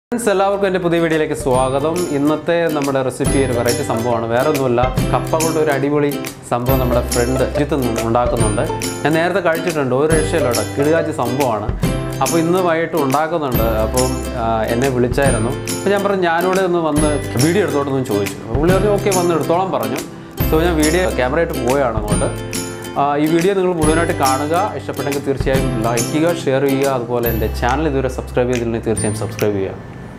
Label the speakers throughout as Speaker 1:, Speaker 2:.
Speaker 1: Friends എല്ലാവർക്കും എൻ്റെ പുതിയ വീഡിയോയിലേക്ക് സ്വാഗതം ഇന്നത്തെ നമ്മുടെ റെസിപ്പി ഒരു വെറൈറ്റി സംഭവമാണ് വേറെ ഒന്നുമില്ല കപ്പ കൊണ്ട് ഒരു അടിപൊളി സംഭവം നമ്മുടെ ഫ്രണ്ട് ജിത്ത് ഉണ്ടാക്കുന്നുണ്ട് ഞാൻ നേരത്തെ കഴിച്ചിട്ടുണ്ട് ഒരു രക്ഷയിലോട്ടെ കിടുകാച്ചി സംഭവമാണ് അപ്പോൾ ഇന്ന് വൈകിട്ട് ഉണ്ടാക്കുന്നുണ്ട് അപ്പം ആ, എന്നെ വിളിച്ചായിരുന്നു അപ്പോൾ ഞാൻ പറഞ്ഞു ഞാനിവിടെ ഒന്ന് വന്ന് വീഡിയോ എടുത്തോട്ടെന്ന് ചോദിച്ചു അപ്പോൾ പുള്ളി പറഞ്ഞു ഓക്കെ വന്ന് എടുത്തോളം പറഞ്ഞു സോ ഞാൻ വീഡിയോ ക്യാമറയായിട്ട് പോയാണ് അങ്ങോട്ട് ആ, ഈ വീഡിയോ നിങ്ങൾ മുഴുവനായിട്ട് കാണുക ഇഷ്ടപ്പെട്ടെങ്കിൽ തീർച്ചയായും ലൈക്ക് ചെയ്യുക ഷെയർ ചെയ്യുക അതുപോലെ എൻ്റെ ചാനൽ ഇതുവരെ സബ്സ്ക്രൈബ് ചെയ്തിട്ടുണ്ടെങ്കിൽ തീർച്ചയായും സബ്സ്ക്രൈബ് ചെയ്യുക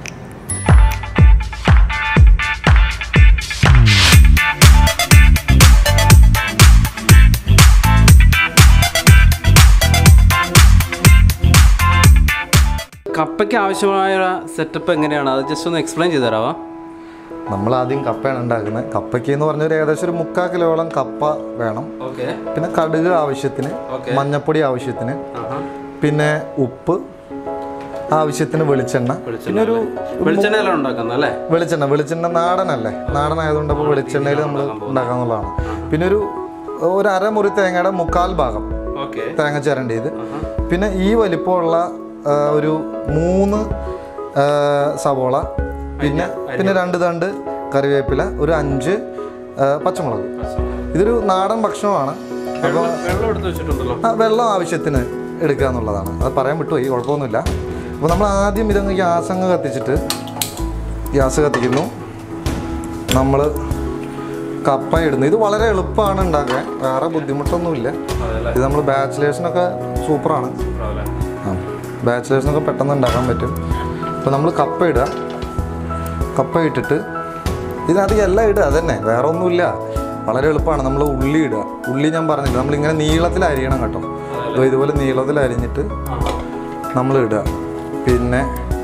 Speaker 1: കപ്പയ്ക്ക് ആവശ്യമായ സെറ്റപ്പ് എങ്ങനെയാണ് അത് ജസ്റ്റ് ഒന്ന് എക്സ്പ്ലെയിൻ ചെയ്തു തരാമോ
Speaker 2: നമ്മൾ ആദ്യം കപ്പയാണ് ഉണ്ടാക്കുന്നത് കപ്പയ്ക്ക് എന്ന് പറഞ്ഞാൽ ഒരു ഏകദേശം ഒരു മുക്കാൽ കിലോളം കപ്പ വേണം
Speaker 1: ഓക്കെ
Speaker 2: പിന്നെ കടുക് ആവശ്യത്തിന്
Speaker 1: Okay.
Speaker 2: മഞ്ഞപ്പൊടി ആവശ്യത്തിന് പിന്നെ ഉപ്പ് ആവശ്യത്തിന് വെളിച്ചെണ്ണ പിന്നെ ഒരു
Speaker 1: വെളിച്ചെണ്ണയിലാണ് ഉണ്ടാക്കുന്നത് അല്ലേ
Speaker 2: വെളിച്ചെണ്ണ വെളിച്ചെണ്ണ നാടനല്ലേ നാടനായതുകൊണ്ട് അപ്പോൾ വെളിച്ചെണ്ണയിൽ നമ്മൾ ഉണ്ടാക്കാന്നുള്ളതാണ് പിന്നെ ഒരു ഒരു അരമുറി തേങ്ങയുടെ മുക്കാൽ ഭാഗം
Speaker 1: ഓക്കെ
Speaker 2: തേങ്ങ ചിരണ്ടിയത് പിന്നെ ഈ വലിപ്പമുള്ള ആ, ഒരു മൂന്ന് ആ, സവോള പിന്നെ പിന്നെ രണ്ട് തണ്ട് കറിവേപ്പില ഒരു അഞ്ച് ആ, പച്ചമുളക് ഇതൊരു നാടൻ ഭക്ഷണമാണ് അപ്പോൾ
Speaker 1: വെള്ളം എടുത്ത് വെച്ചിട്ടുണ്ടല്ലോ
Speaker 2: ആ വെള്ളം ആവശ്യത്തിന് എടുക്കുക എന്നുള്ളതാണ് അത് പറയാൻ വിട്ടുപോയി കുഴപ്പമൊന്നുമില്ല അപ്പോൾ നമ്മൾ ആദ്യം ഇതങ്ങ് ഗ്യാസ് അങ്ങ് കത്തിച്ചിട്ട് ഗ്യാസ് കത്തിക്കുന്നു നമ്മൾ കപ്പ ഇടുന്നു ഇത് വളരെ എളുപ്പമാണ് ഉണ്ടാക്കാൻ വേറെ ബുദ്ധിമുട്ടൊന്നുമില്ല ഇത് നമ്മൾ ബാച്ചിലേഴ്സിനൊക്കെ സൂപ്പറാണ് ആ ബാച്ചിലേഴ്സിനൊക്കെ പെട്ടെന്ന് ഉണ്ടാക്കാൻ പറ്റും അപ്പോൾ നമ്മൾ കപ്പ ഇടുക കപ്പ ഇട്ടിട്ട് ഇതിനകത്ത് എല്ലാം ഇടുക അതന്നെ വേറെ ഒന്നുമില്ല വളരെ എളുപ്പമാണ് നമ്മൾ ഉള്ളി ഇടുക ഉള്ളി ഞാൻ പറഞ്ഞില്ല നമ്മളിങ്ങനെ നീളത്തിൽ അരിയണം കേട്ടോ അപ്പോൾ ഇതുപോലെ നീളത്തിൽ അരിഞ്ഞിട്ട് നമ്മൾ ഇടുക പിന്നെ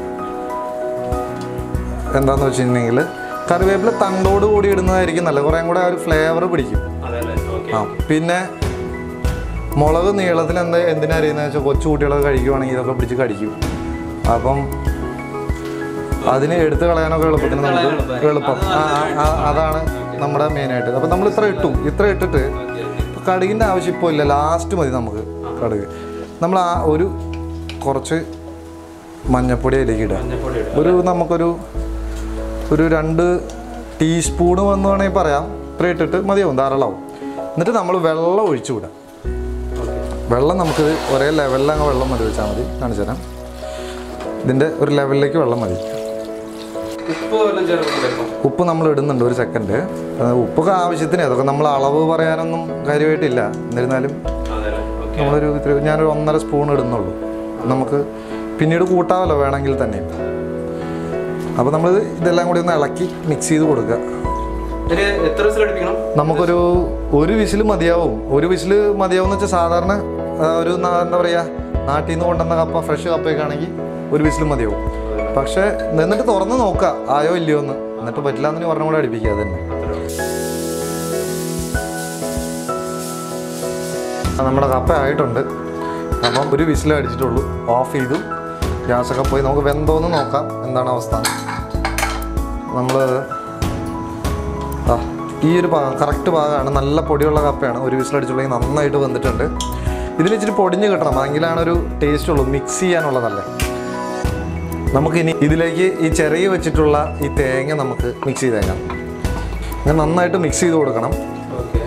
Speaker 2: എന്താന്ന് വെച്ചിട്ടുണ്ടെങ്കിൽ കറിവേപ്പില തണ്ടോട് കൂടി ഇടുന്നതായിരിക്കും നല്ല കുറേ കൂടെ ആ ഒരു ഫ്ലേവർ പിടിക്കും ആ പിന്നെ മുളക് നീളത്തിൽ എന്താ എന്തിനാ അറിയുന്നത് വെച്ചാൽ കൊച്ചു കുട്ടികളൊക്കെ കഴിക്കുവാണെങ്കിൽ ഇതൊക്കെ പിടിച്ച് കടിക്കും അപ്പം അതിന് എടുത്ത് കളയാനൊക്കെ എളുപ്പത്തിന് നമുക്ക് എളുപ്പം ആ, ആ, ആ, അതാണ് നമ്മുടെ മെയിനായിട്ട് അപ്പം നമ്മൾ ഇത്ര ഇട്ടു ഇത്ര ഇട്ടിട്ട് കടുകിൻ്റെ ആവശ്യം ഇപ്പോൾ ഇല്ല ലാസ്റ്റ് മതി നമുക്ക് കടുക് നമ്മൾ ആ ഒരു കുറച്ച് മഞ്ഞപ്പൊടി അതിലേക്ക് ഇടുക ഒരു നമുക്കൊരു ഒരു രണ്ട് ടീസ്പൂണ് വന്ന് വേണമെങ്കിൽ പറയാം ഇത്ര ഇട്ടിട്ട് മതിയാവും ധാരാളമാവും എന്നിട്ട് നമ്മൾ വെള്ളം ഒഴിച്ചു വിടാം വെള്ളം നമുക്ക് ഒരേ ലെവലിൽ അങ്ങ് വെള്ളം മതി വെച്ചാൽ മതി കാണിച്ചു തരാം ഇതിൻ്റെ ഒരു ലെവലിലേക്ക് വെള്ളം മതി
Speaker 1: ഉപ്പ് വല്ലതും ചേർക്കുന്നുണ്ടോ ഇപ്പം?
Speaker 2: ഉപ്പ് നമ്മൾ ഇടുന്നുണ്ട് ഒരു സെക്കൻഡ് ഉപ്പൊക്കെ ആവശ്യത്തിന് അതൊക്കെ നമ്മൾ അളവ് പറയാനൊന്നും കാര്യമായിട്ടില്ല എന്നിരുന്നാലും
Speaker 1: അതെല്ലേ? Okay.
Speaker 2: നമ്മളൊരു ഇത്തിരി ഞാനൊരു ഒന്നര സ്പൂൺ ഇടുന്നുള്ളൂ നമുക്ക് പിന്നീട് കൂട്ടാമല്ലോ വേണമെങ്കിൽ തന്നെ അപ്പോൾ നമ്മൾ ഇതെല്ലാം കൂടി ഒന്ന് ഇളക്കി മിക്സ് ചെയ്ത് കൊടുക്കുക
Speaker 1: ഇതിന് എത്ര വിസിൽ അടിപ്പിക്കണം
Speaker 2: നമുക്കൊരു ഒരു വിസിൽ മതിയാവും ഒരു വിസിൽ മതിയാവും എന്ന് വെച്ചാൽ സാധാരണ ആ, ഒരു നാ- എന്താ പറയുക നാട്ടിൽ നിന്ന് കൊണ്ടുവന്ന കപ്പ ഫ്രഷ് കപ്പയൊക്കെ ആണെങ്കിൽ ഒരു വിസിൽ മതിയാവും പക്ഷേ എന്നിട്ട് തുറന്ന് നോക്കുക ആയോ ഇല്ലയോ എന്ന് എന്നിട്ട് പറ്റില്ല എന്ന് പറഞ്ഞ കൂടെ അടുപ്പിക്കുക അതന്നെ ആ, നമ്മുടെ കപ്പ ആയിട്ടുണ്ട് അപ്പം ഒരു വിസിൽ അടിച്ചിട്ടുള്ളൂ ഓഫ് ചെയ്തു ഗ്യാസൊക്കെ പോയി നമുക്ക് വെന്തോന്ന് നോക്കാം എന്താണ് അവസ്ഥ നമ്മൾ ആ ഈ ഒരു ഭാഗം കറക്റ്റ് ഭാഗമാണ് നല്ല പൊടിയുള്ള കപ്പയാണ് ഒരു വിസിലടിച്ചുള്ളെങ്കിൽ നന്നായിട്ട് വന്നിട്ടുണ്ട് ഇതിന് ഇച്ചിരി പൊടിഞ്ഞ് കിട്ടണം എങ്കിലാണ് ഒരു ടേസ്റ്റ് ഉള്ളൂ മിക്സ് ചെയ്യാനുള്ളതല്ലേ നമുക്കിനി ഇതിലേക്ക് ഈ ചെറിയ വെച്ചിട്ടുള്ള ഈ തേങ്ങ നമുക്ക് മിക്സ് ചെയ്തേക്കാം അങ്ങനെ നന്നായിട്ട് മിക്സ് ചെയ്ത് കൊടുക്കണം
Speaker 1: ഓക്കെ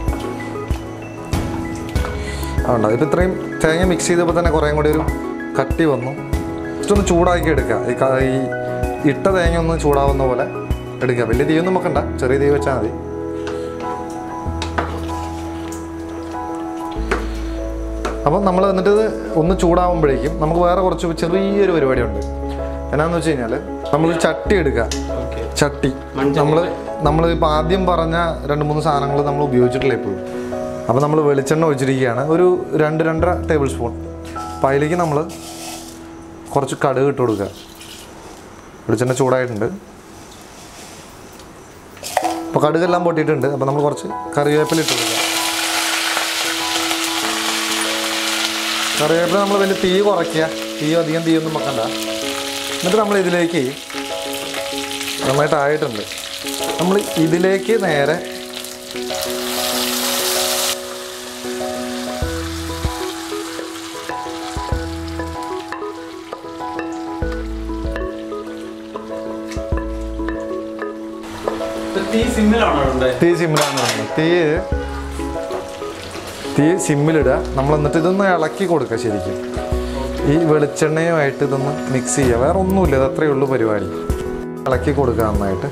Speaker 2: അതുകൊണ്ട് അതിപ്പോൾ ഇത്രയും തേങ്ങ മിക്സ് ചെയ്തപ്പോൾ തന്നെ കുറേ കൂടി ഒരു കട്ടി വന്നു ജസ്റ്റ് ഒന്ന് ചൂടാക്കി എടുക്കുക ഈ ക- ഈ ഇട്ട തേങ്ങ ഒന്ന് ചൂടാവുന്ന പോലെ എടുക്കുക വലിയ തീയൊന്നും വെക്കണ്ട ചെറിയ തീ വെച്ചാൽ മതി അപ്പം നമ്മൾ എന്നിട്ട് ഇത് ഒന്ന് ചൂടാവുമ്പോഴേക്കും നമുക്ക് വേറെ കുറച്ച് ചെറിയൊരു പരിപാടിയുണ്ട് എന്നാന്ന് വെച്ച് കഴിഞ്ഞാൽ നമ്മൾ ചട്ടി എടുക്കുക
Speaker 1: ഓക്കെ
Speaker 2: ചട്ടി നമ്മൾ നമ്മൾ ഇപ്പോൾ ആദ്യം പറഞ്ഞ രണ്ട് മൂന്ന് സാധനങ്ങൾ നമ്മൾ ഉപയോഗിച്ചിട്ടില്ല ഇപ്പോഴും അപ്പോൾ നമ്മൾ വെളിച്ചെണ്ണ ഒഴിച്ചിരിക്കുകയാണ് ഒരു രണ്ട് രണ്ടര ടേബിൾ സ്പൂൺ അപ്പോൾ അതിലേക്ക് നമ്മൾ കുറച്ച് കടുക് ഇട്ട് കൊടുക്കുക വെളിച്ചെണ്ണ ചൂടായിട്ടുണ്ട് അപ്പോൾ കടുകെല്ലാം പൊട്ടിയിട്ടുണ്ട് അപ്പോൾ നമ്മൾ കുറച്ച് കറിവേപ്പില ഇട്ട് കൊടുക്കുക കറിവേപ്പില നമ്മൾ വലിയ തീ കുറയ്ക്കുക തീ അധികം തീയൊന്നും വെക്കണ്ട എന്നിട്ട് നമ്മൾ ഇതിലേക്ക് നന്നായിട്ട് ആയിട്ടുണ്ട് നമ്മൾ ഇതിലേക്ക് നേരെ
Speaker 1: തീ സിമ്മിലാണോ ഉണ്ട്
Speaker 2: തീ സിമ്മിലാണ് ഇടുന്നത് തീ തീ സിമ്മിലിടുക നമ്മൾ എന്നിട്ട് ഇതൊന്ന് ഇളക്കി കൊടുക്കുക ശരിക്കും ഈ വെളിച്ചെണ്ണയുമായിട്ട് ഇതൊന്ന് മിക്സ് ചെയ്യുക വേറെ ഒന്നുമില്ല ഇത് അത്രയേ ഉള്ളൂ പരിപാടി ഇളക്കി കൊടുക്കുക നന്നായിട്ട്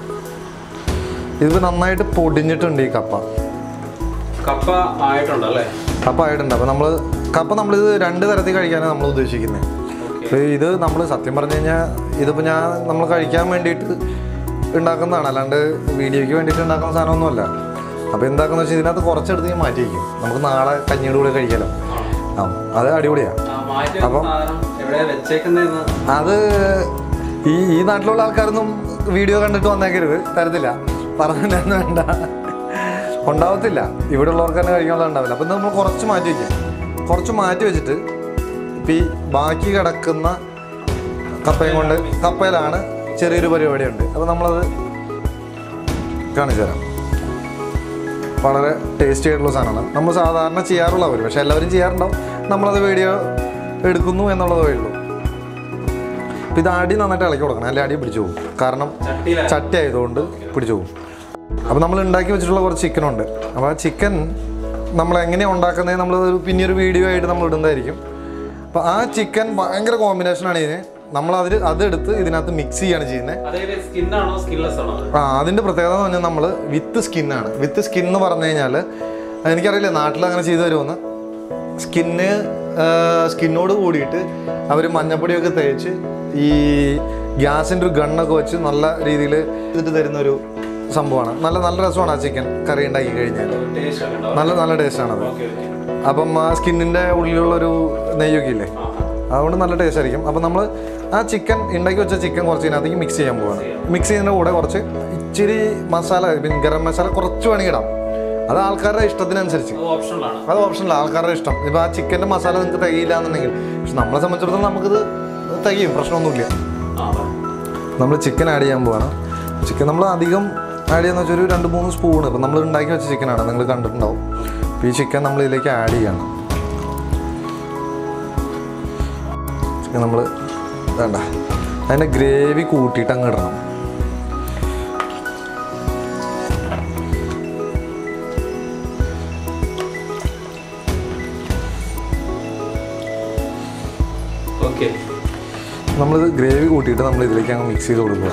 Speaker 2: ഇത് നന്നായിട്ട് പൊടിഞ്ഞിട്ടുണ്ട് ഈ കപ്പ
Speaker 1: കപ്പ ആയിട്ടുണ്ടല്ലേ
Speaker 2: കപ്പ ആയിട്ടുണ്ട് അപ്പോൾ നമ്മൾ കപ്പ നമ്മളിത് രണ്ട് തരത്തിൽ കഴിക്കാനാണ് നമ്മൾ ഉദ്ദേശിക്കുന്നത് അപ്പോൾ ഇത് നമ്മൾ സത്യം പറഞ്ഞു കഴിഞ്ഞാൽ ഇതിപ്പോൾ ഞാൻ നമ്മൾ കഴിക്കാൻ വേണ്ടിയിട്ട് ഉണ്ടാക്കുന്നതാണ് അല്ലാണ്ട് വീഡിയോയ്ക്ക് വേണ്ടിയിട്ട് ഉണ്ടാക്കുന്ന സാധനമൊന്നുമല്ല അപ്പോൾ എന്താക്കുന്ന വെച്ചാൽ ഇതിനകത്ത് കുറച്ചെടുത്ത് ഞാൻ മാറ്റി വയ്ക്കും നമുക്ക് നാളെ കഞ്ഞിയുടെ കൂടെ കഴിക്കാലോ ആ അത് അടിപൊളിയാണ്
Speaker 1: മാറ്റി സാധനം എവിടെയാ വെച്ചേക്കുന്നതെന്ന്
Speaker 2: അത് ഈ ഈ നാട്ടിലുള്ള ആൾക്കാരൊന്നും വീഡിയോ കണ്ടിട്ട് വന്നേക്കരുത് തരത്തില്ല പറഞ്ഞില്ലെന്ന് വേണ്ട ഉണ്ടാവത്തില്ല ഇവിടെ ഉള്ളവർക്ക് തന്നെ കഴിക്കാനുള്ള ഉണ്ടാവില്ല അപ്പം നമ്മൾ കുറച്ച് മാറ്റി വയ്ക്കും കുറച്ച് മാറ്റി വെച്ചിട്ട് ഇപ്പം ഈ ബാക്കി കിടക്കുന്ന കപ്പയും കൊണ്ട് കപ്പയിലാണ് ചെറിയൊരു പരിപാടിയുണ്ട് അപ്പോൾ നമ്മളത് കാണിച്ചു തരാം വളരെ ടേസ്റ്റി ആയിട്ടുള്ള സാധനമാണ് നമ്മൾ സാധാരണ ചെയ്യാറുള്ളവർ പക്ഷെ എല്ലാവരും ചെയ്യാറുണ്ടാവും നമ്മളത് വീഡിയോ എടുക്കുന്നു എന്നുള്ളതേ ഉള്ളൂ അപ്പം ഇത് അടി നന്നായിട്ട് ഇളക്കി കൊടുക്കണം അല്ലെ അടി പിടിച്ചു പോകും കാരണം
Speaker 1: ചട്ടിയില
Speaker 2: ചട്ടി ആയതുകൊണ്ട് പിടിച്ചു പോകും അപ്പോൾ നമ്മൾ ഉണ്ടാക്കി വെച്ചിട്ടുള്ള കുറച്ച് ചിക്കനുണ്ട് അപ്പോൾ ആ ചിക്കൻ നമ്മൾ എങ്ങനെയാണ് ഉണ്ടാക്കുന്നത് നമ്മൾ ഒരു പിന്നെ ഒരു വീഡിയോ ആയിട്ട് നമ്മൾ ഇടുന്നതായിരിക്കും അപ്പോൾ ആ ചിക്കൻ ഭയങ്കര കോമ്പിനേഷനാണ് ഇതിന് നമ്മൾ അതിൽ അതെടുത്ത് ഇതിനകത്ത് മിക്സ് ചെയ്യാണ് ചെയ്യുന്നത്
Speaker 1: അതായത് സ്കിന്നാണോ സ്കിൻലെസ് ആണോ അത്?
Speaker 2: ആ അതിൻ്റെ പ്രത്യേകത എന്ന് പറഞ്ഞാൽ നമ്മൾ വിത്ത് സ്കിന്നാണ് വിത്ത് സ്കിൻ എന്ന് പറഞ്ഞു കഴിഞ്ഞാൽ എനിക്കറിയില്ല നാട്ടിൽ അങ്ങനെ ചെയ്തു തരുമെന്ന് സ്കിന്ന് സ്കിന്നോട് കൂടിയിട്ട് അവർ മഞ്ഞപ്പൊടിയൊക്കെ തേച്ച് ഈ ഗ്യാസിൻ്റെ ഒരു ഗണ്ണൊക്കെ വെച്ച് നല്ല രീതിയിൽ ഇതിട്ട് തരുന്ന ഒരു സംഭവമാണ് നല്ല നല്ല രസമാണ് ആ ചിക്കൻ കറി ഉണ്ടാക്കി കഴിഞ്ഞാൽ
Speaker 1: ടേസ്റ്റ് ഒക്കെ ഉണ്ടാവും
Speaker 2: നല്ല നല്ല ടേസ്റ്റാണത്
Speaker 1: ഓക്കെ ഓക്കെ
Speaker 2: അപ്പം ആ സ്കിന്നിൻ്റെ ഉള്ളിലുള്ളൊരു നെയ്യൊക്കെ ഇല്ലേ അതുകൊണ്ട് നല്ല ടേസ്റ്റ് ആയിരിക്കും അപ്പം നമ്മൾ ആ ചിക്കൻ ഉണ്ടാക്കി വെച്ച ചിക്കൻ കുറച്ച് ഇതിനകത്തേക്ക് മിക്സ് ചെയ്യാൻ പോവാണ് മിക്സ് ചെയ്യുന്നതിൻ്റെ കൂടെ കുറച്ച് ഇച്ചിരി മസാല പിന്നെ ഗരം മസാല കുറച്ച് വേണമെങ്കിൽ ഇടാം അത് ആൾക്കാരുടെ ഇഷ്ടത്തിനനുസരിച്ച്
Speaker 1: അത് ഓപ്ഷനിലാണ്
Speaker 2: അത് ഓപ്ഷനില്ല ആൾക്കാരുടെ ഇഷ്ടം ഇപ്പോൾ ആ ചിക്കൻ്റെ മസാല നിങ്ങൾക്ക് തികയില്ല എന്നുണ്ടെങ്കിൽ പക്ഷെ നമ്മളെ സംബന്ധിച്ചിടത്തോളം നമുക്കിത് തികയും പ്രശ്നമൊന്നുമില്ല
Speaker 1: ആ
Speaker 2: നമ്മൾ ചിക്കൻ ആഡ് ചെയ്യാൻ പോവാണ് ചിക്കൻ നമ്മൾ അധികം ആഡ് ചെയ്യാന്ന് വെച്ചാൽ ഒരു രണ്ട് മൂന്ന് സ്പൂൺ ഇപ്പം നമ്മൾ ഉണ്ടാക്കി വെച്ച ചിക്കനാണ് നിങ്ങൾ കണ്ടിട്ടുണ്ടാവും അപ്പോൾ ഈ ചിക്കൻ നമ്മൾ ഇതിലേക്ക് ആഡ് ചെയ്യണം ചിക്കൻ നമ്മൾ വേണ്ട അതിൻ്റെ ഗ്രേവി കൂട്ടിയിട്ട് അങ്ങ് ഇടണം
Speaker 1: ഓക്കെ
Speaker 2: നമ്മളിത് ഗ്രേവി കൂട്ടിയിട്ട് നമ്മൾ ഇതിലേക്ക് അങ്ങ് മിക്സ് ചെയ്ത് കൊടുക്കുക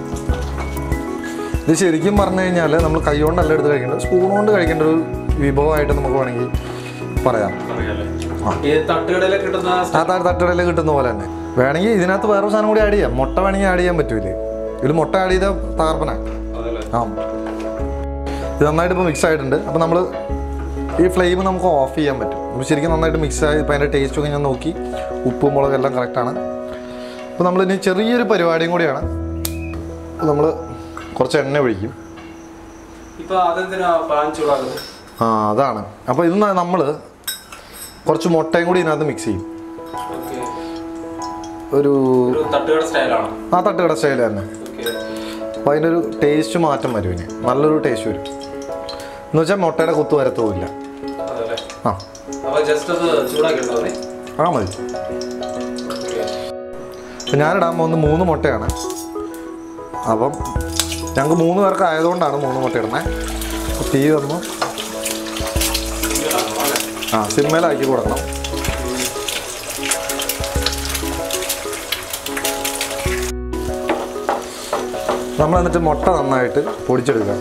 Speaker 2: ഇത് ശരിക്കും പറഞ്ഞു കഴിഞ്ഞാൽ നമ്മൾ കൈ കൊണ്ടല്ല എടുത്ത് കഴിക്കേണ്ടത് സ്പൂൺ കൊണ്ട് കഴിക്കേണ്ട ഒരു വിഭവമായിട്ട് നമുക്ക് വേണമെങ്കിൽ പറയാം
Speaker 1: അറിയാലേ ഈ തട്ടുകടയിലൊക്കെ കിട്ടുന്ന
Speaker 2: ആ ത- തട്ടുകടയിൽ കിട്ടുന്ന പോലെ തന്നെ വേണമെങ്കിൽ ഇതിനകത്ത് വേറെ സാധനം കൂടി ആഡ് ചെയ്യാം മുട്ട വേണമെങ്കിൽ ആഡ് ചെയ്യാൻ പറ്റൂലേ ഇതിൽ മുട്ട ആഡ് ചെയ്ത തകർപ്പനാണ്
Speaker 1: അതല്ലേ
Speaker 2: ആ ഇത് നന്നായിട്ട് ഇപ്പോൾ മിക്സ് ആയിട്ടുണ്ട് അപ്പോൾ നമ്മൾ ഈ ഫ്ലെയിം നമുക്ക് ഓഫ് ചെയ്യാൻ പറ്റും അപ്പോൾ ശരിക്കും നന്നായിട്ട് മിക്സ് ആയി ഇപ്പോൾ അതിൻ്റെ ടേസ്റ്റ് ഒക്കെ ഞാൻ നോക്കി ഉപ്പും മുളകെല്ലാം കറക്റ്റാണ് അപ്പോൾ നമ്മൾ ഇനി ചെറിയൊരു പരിപാടിയും കൂടിയാണ് നമ്മൾ കുറച്ച് എണ്ണ ഒഴിക്കും
Speaker 1: ഇപ്പൊ അതെന്തിനാ പാൻ ചൂടാക്കുന്നത്
Speaker 2: ആ അതാണ് അപ്പോൾ ഇത് നമ്മൾ കുറച്ച് മുട്ടയും കൂടി ഇതിനകത്ത് മിക്സ് ചെയ്യും
Speaker 1: ഓക്കെ
Speaker 2: ഒരു
Speaker 1: ഒരു തട്ടുകട സ്റ്റൈലാണ്
Speaker 2: ആ തട്ടുകട സ്റ്റൈൽ തന്നെ
Speaker 1: ഓക്കെ
Speaker 2: അപ്പോൾ അതിൻ്റെ ഒരു ടേസ്റ്റ് മാറ്റം വരും ഇനി നല്ലൊരു ടേസ്റ്റ് വരും എന്ന് വെച്ചാൽ മുട്ടയുടെ കുത്തു വരത്തുമില്ല
Speaker 1: അതല്ലേ
Speaker 2: ആ
Speaker 1: അപ്പൊ ജസ്റ്റ് അത് ചൂടാക്കി എടുത്താൽ മതി
Speaker 2: ആ മതി
Speaker 1: ഓക്കെ
Speaker 2: അപ്പം ഞാനിടാൻ പോകുന്നത് മൂന്ന് മുട്ടയാണ് അപ്പം ഞങ്ങൾക്ക് മൂന്ന് പേർക്ക് ആയതുകൊണ്ടാണ് മൂന്ന് മുട്ട ഇടുന്നത് അപ്പോൾ തീ വന്നു ആ സിമ്മയിലാക്കി കൊടുക്കണം നമ്മൾ എന്നിട്ട് മുട്ട നന്നായിട്ട് പൊടിച്ചെടുക്കുക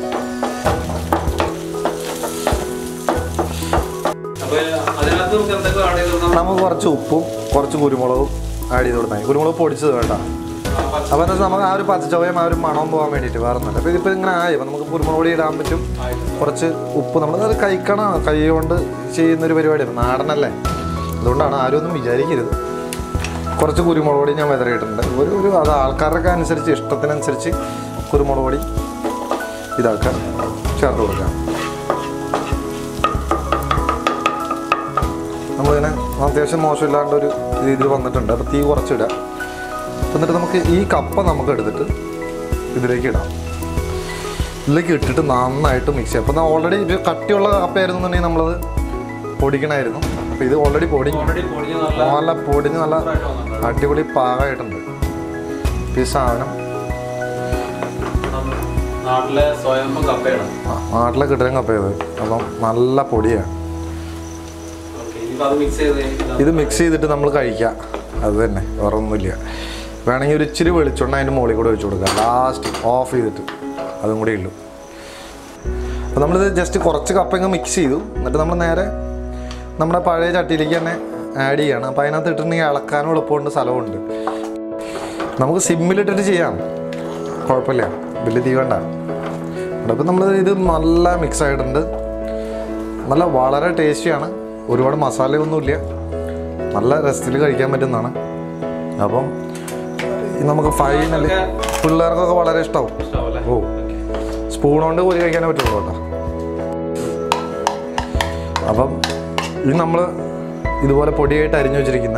Speaker 1: അപ്പൊ അതിനകത്ത് നമുക്ക് എന്തൊക്കെ ആഡ് ചെയ്ത്
Speaker 2: നമുക്ക് കുറച്ച് ഉപ്പും കുറച്ച് കുരുമുളകും ആഡ് ചെയ്ത് കൊടുത്താൽ മതി കുരുമുളക് പൊടിച്ചത് വേണ്ട അപ്പോൾ എന്താ വെച്ചാൽ നമുക്ക് ആ ഒരു പച്ചച്ചോയം ആ ഒരു മണം പോകാൻ വേണ്ടിയിട്ട് വേറെ ഒന്നുമില്ല അപ്പോൾ ഇതിപ്പോൾ ഇങ്ങനെ ആയി അപ്പോൾ നമുക്ക് കുരുമുളക് പൊടി ഇടാൻ പറ്റും കുറച്ച് ഉപ്പ് നമ്മൾ അത് കഴിക്കണം കൈ കൊണ്ട് ചെയ്യുന്നൊരു പരിപാടിയാണ് നാടനല്ലേ അതുകൊണ്ടാണ് ആരും ഒന്നും വിചാരിക്കരുത് കുറച്ച് കുരുമുളക് പൊടി ഞാൻ വിതറിയിട്ടുണ്ട് ഒരു ഒരു അത് ആൾക്കാരുടെ അനുസരിച്ച് ഇഷ്ടത്തിനനുസരിച്ച് കുരുമുളക് പൊടി ഇതാക്കാം ചേർത്ത് കൊടുക്കാം നമ്മളിങ്ങനെ അത്യാവശ്യം മോശമില്ലാണ്ട് ഒരു രീതിയിൽ വന്നിട്ടുണ്ട് അപ്പോൾ തീ കുറച്ചിടുക എന്നിട്ട് നമുക്ക് ഈ കപ്പ നമുക്ക് എടുത്തിട്ട് ഇതിലേക്ക് ഇടാം ഇതിലേക്ക് ഇട്ടിട്ട് നന്നായിട്ട് മിക്സ് ചെയ്യാം അപ്പോൾ ഓൾറെഡി ഇത് കട്ടിയുള്ള കപ്പയായിരുന്നു എന്നുണ്ടെങ്കിൽ നമ്മളത് പൊടിക്കണമായിരുന്നു അപ്പോൾ ഇത് ഓൾറെഡി പൊടി
Speaker 1: ഓൾറെഡി പൊടിഞ്ഞ് നല്ല
Speaker 2: നല്ല പൊടിഞ്ഞ് നല്ല
Speaker 1: സൂപ്പറായിട്ട് വന്നിട്ടുണ്ട്.
Speaker 2: അടിപൊളി പാകമായിട്ടുണ്ട് ഈ സാധനം
Speaker 1: നമ്മൾ നാട്ടിലെ സ്വയംഭം കപ്പയാണ്
Speaker 2: ആ, നാട്ടിലെ കിട്ടുന്ന കപ്പ ഇത് അപ്പം നല്ല പൊടിയാണ്
Speaker 1: ഓക്കെ ഇനിയിപ്പോൾ അത് മിക്സ് ചെയ്ത്
Speaker 2: ഇത് മിക്സ് ചെയ്തിട്ട് നമ്മൾ കഴിക്കാം അത് തന്നെ വേറെ ഒന്നുമില്ല വേണമെങ്കിൽ ഒരു ഇച്ചിരി വെളിച്ചെണ്ണ അതിൻ്റെ മുകളിൽ കൂടെ വെച്ച് കൊടുക്കാം ലാസ്റ്റ് ഓഫ് ചെയ്തിട്ട് അതും കൂടി ഉള്ളൂ അപ്പോൾ നമ്മളിത് ജസ്റ്റ് കുറച്ച് കപ്പങ്ങ് മിക്സ് ചെയ്തു എന്നിട്ട് നമ്മൾ നേരെ നമ്മുടെ പഴയ ചട്ടിയിലേക്ക് തന്നെ ആഡ് ചെയ്യാണ് അപ്പോൾ അതിനകത്ത് ഇട്ടിട്ടുണ്ടെങ്കിൽ ഇളക്കാനും എളുപ്പമുണ്ട് സ്ഥലമുണ്ട് നമുക്ക് സിമ്മിലിട്ടിട്ട് ചെയ്യാം കുഴപ്പമില്ല വലിയ തീ വേണ്ട അപ്പോൾ നമ്മൾ ഇത് നല്ല മിക്സ് ആയിട്ടുണ്ട് നല്ല വളരെ ടേസ്റ്റിയാണ് ഒരുപാട് മസാലയൊന്നുമില്ല നല്ല രസത്തിൽ കഴിക്കാൻ പറ്റുന്നതാണ് അപ്പം ഇത് നമുക്ക് ഫൈനലി പിള്ളേർക്കൊക്കെ വളരെ ഇഷ്ടമാവും
Speaker 1: ഇഷ്ടമാവല്ലേ
Speaker 2: ഓ സ്പൂൺ കൊണ്ട് കോരി കഴിക്കാനേ പറ്റുള്ളൂ കേട്ടോ അപ്പം ഇത് നമ്മൾ ഇതുപോലെ പൊടിയായിട്ട് അരിഞ്ഞു വെച്ചിരിക്കുന്ന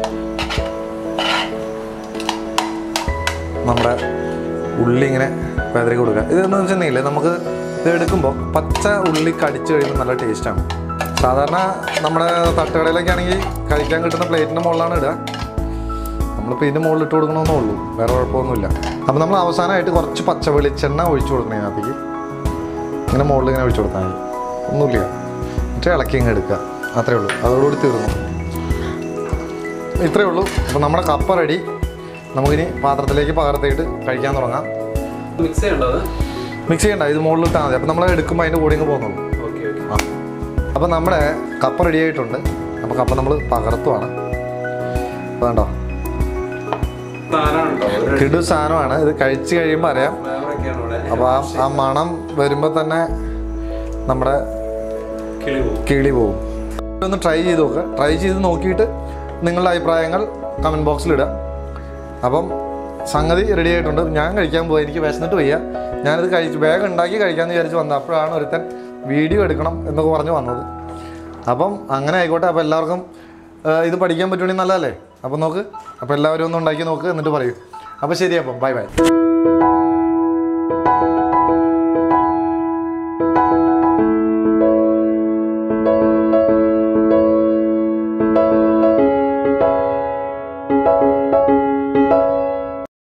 Speaker 2: നമ്മുടെ ഉള്ളി ഇങ്ങനെ വേദനയ്ക്ക് കൊടുക്കുക ഇതെന്ന് വെച്ചിട്ടുണ്ടെങ്കിൽ നമുക്ക് ഇത് എടുക്കുമ്പോൾ പച്ച ഉള്ളി കടിച്ചു കഴിയുമ്പോൾ നല്ല ടേസ്റ്റാണ് സാധാരണ നമ്മുടെ തട്ടുകടയിലൊക്കെ ആണെങ്കിൽ കഴിക്കാൻ കിട്ടുന്ന പ്ലേറ്റിൻ്റെ മുകളിലാണ് ഇടുക നമ്മളിപ്പോൾ ഇതിൻ്റെ മുകളിൽ ഇട്ട് കൊടുക്കണമെന്നേ ഉള്ളൂ വേറെ കുഴപ്പമൊന്നുമില്ല അപ്പോൾ നമ്മൾ അവസാനമായിട്ട് കുറച്ച് പച്ച വെളിച്ചെണ്ണ ഒഴിച്ചു കൊടുക്കണം ഇതിനകത്തേക്ക് ഇങ്ങനെ മുകളിൽ ഇങ്ങനെ ഒഴിച്ചു കൊടുത്താൽ മതി ഒന്നുമില്ല എന്നിട്ട് ഇളക്കി ഇങ്ങ് എടുക്കുക അത്രേ ഉള്ളൂ അതോടുകൂടി തീർന്നു ഇത്രയേ ഉള്ളൂ അപ്പോൾ നമ്മുടെ കപ്പ റെഡി നമുക്കിനി പാത്രത്തിലേക്ക് പകർത്തിയിട്ട് കഴിക്കാൻ തുടങ്ങാം
Speaker 1: മിക്സ് ചെയ്യേണ്ടത്
Speaker 2: മിക്സ് ചെയ്യണ്ട ഇത് മുകളിൽ ഇട്ടാൽ മതി അപ്പോൾ നമ്മൾ എടുക്കുമ്പോൾ അതിൻ്റെ കൂടെ ഇങ്ങ് പോകുന്നുള്ളൂ
Speaker 1: ഓക്കെ ഓക്കെ
Speaker 2: ആ അപ്പോൾ നമ്മുടെ കപ്പ റെഡി ആയിട്ടുണ്ട് അപ്പോൾ കപ്പ നമ്മൾ പകർത്തുവാണ് അപ്പോൾ കണ്ടോ
Speaker 1: സാധനമുണ്ടോ ഒരു
Speaker 2: കിടു സാധനമാണ് ഇത് കഴിച്ച് കഴിയുമ്പോൾ അറിയാം
Speaker 1: ഫ്ലേവറൊക്കെയാണ് ഇവിടെ
Speaker 2: അപ്പോൾ ആ ആ മണം വരുമ്പോൾ തന്നെ നമ്മുടെ
Speaker 1: കിളി പോകും
Speaker 2: കിളി പോകും ഒന്ന് ട്രൈ ചെയ്ത് നോക്കുക ട്രൈ ചെയ്ത് നോക്കിയിട്ട് നിങ്ങളുടെ അഭിപ്രായങ്ങൾ കമൻറ്റ് ബോക്സിൽ ഇടുക അപ്പം സംഗതി റെഡി ആയിട്ടുണ്ട് ഞാൻ കഴിക്കാൻ പോയി എനിക്ക് വിശന്നിട്ട് വയ്യ ഞാനിത് കഴിച്ച് വേഗം ഉണ്ടാക്കി കഴിക്കാമെന്ന് വിചാരിച്ച് വന്നത് അപ്പോഴാണ് ഒരുത്തൻ വീഡിയോ എടുക്കണം എന്നൊക്കെ പറഞ്ഞ് വന്നത് അപ്പം അങ്ങനെ ആയിക്കോട്ടെ അപ്പോൾ എല്ലാവർക്കും ആ, ഇത് പഠിക്കാൻ പറ്റുവാണെങ്കിൽ നല്ലതല്ലേ അപ്പം നോക്ക് അപ്പോൾ എല്ലാവരും ഒന്ന് ഉണ്ടാക്കി നോക്ക് എന്നിട്ട് പറയൂ അപ്പോൾ ശരി അപ്പം ബൈ ബൈ